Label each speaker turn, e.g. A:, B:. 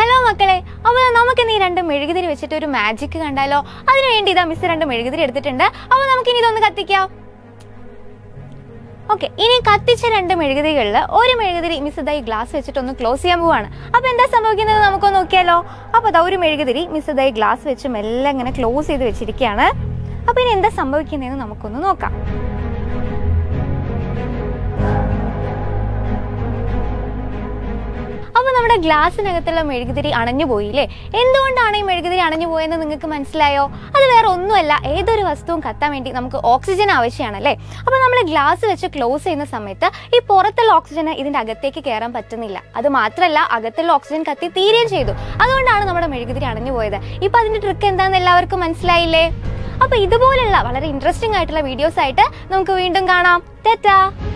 A: hello മക്കളെ അപ്പോൾ നമുക്ക് ഇനി രണ്ട് മെഴുകുതിരി വെച്ചിട്ട് ഒരു മാജിക് കണ്ടാലോ അതിനു വേണ്ടി ഇതാ മിസ് രണ്ട് മെഴുകുതിരി എടുത്തിട്ടുണ്ട് അപ്പോൾ നമുക്ക് ഇനി ഇതൊന്ന് കത്തിക്കാം ഓക്കെ ഇനി കത്തിച്ച രണ്ട് മെഴുകുതിരികളിൽ ഒരു മെഴുകുതിരി മിസ് ഇതാ ഈ ഗ്ലാസ് വെച്ചിട്ട് ഒന്ന് ക്ലോസ് ചെയ്യാൻ പോവാണ് അപ്പോൾ എന്താ സംഭവിക്കുന്നത് നമുക്കൊന്ന് നോക്കിയാലോ അപ്പോൾ അതാ ഒരു മെഴുകുതിരി മിസ് ഇതാ ഈ ഗ്ലാസ് വെച്ച് മെല്ലെ ഇങ്ങനെ ക്ലോസ് ചെയ്ത് വെച്ചിരിക്കുകയാണ് അപ്പോൾ ഇനി എന്താ സംഭവിക്കുന്നതെന്ന് നമുക്കൊന്ന് നോക്കാം അപ്പോൾ നമ്മുടെ ഗ്ലാസ്സിനകത്തുള്ള മെഴുകുതിരി അണഞ്ഞു പോയില്ലേ എന്തുകൊണ്ടാണ് ഈ മെഴുകുതിരി അണഞ്ഞു പോയെന്ന് നിങ്ങൾക്ക് മനസ്സിലായോ അത് വേറെ ഒന്നുമല്ല ഏതൊരു വസ്തുവും കത്താൻ വേണ്ടി നമുക്ക് ഓക്സിജൻ ആവശ്യമാണല്ലേ അപ്പോൾ നമ്മൾ ഗ്ലാസ് വെച്ച് ക്ലോസ് ചെയ്യുന്ന സമയത്ത് ഈ പുറത്തുള്ള ഓക്സിജൻ ഇതിൻ്റെ അകത്തേക്ക് കയറാൻ പറ്റുന്നില്ല അത് മാത്രമല്ല അകത്തുള്ള ഓക്സിജൻ കത്തി തീരുകയും ചെയ്തു അതുകൊണ്ടാണ് നമ്മുടെ മെഴുകുതിരി അണഞ്ഞു പോയത് ഇപ്പോൾ അതിൻ്റെ ട്രിക്ക് എന്താണെന്ന് എല്ലാവർക്കും മനസ്സിലായില്ലേ അപ്പോൾ ഇതുപോലുള്ള വളരെ ഇൻട്രസ്റ്റിംഗ് ആയിട്ടുള്ള വീഡിയോസ് ആയിട്ട് നമുക്ക് വീണ്ടും കാണാം ടെറ്റാ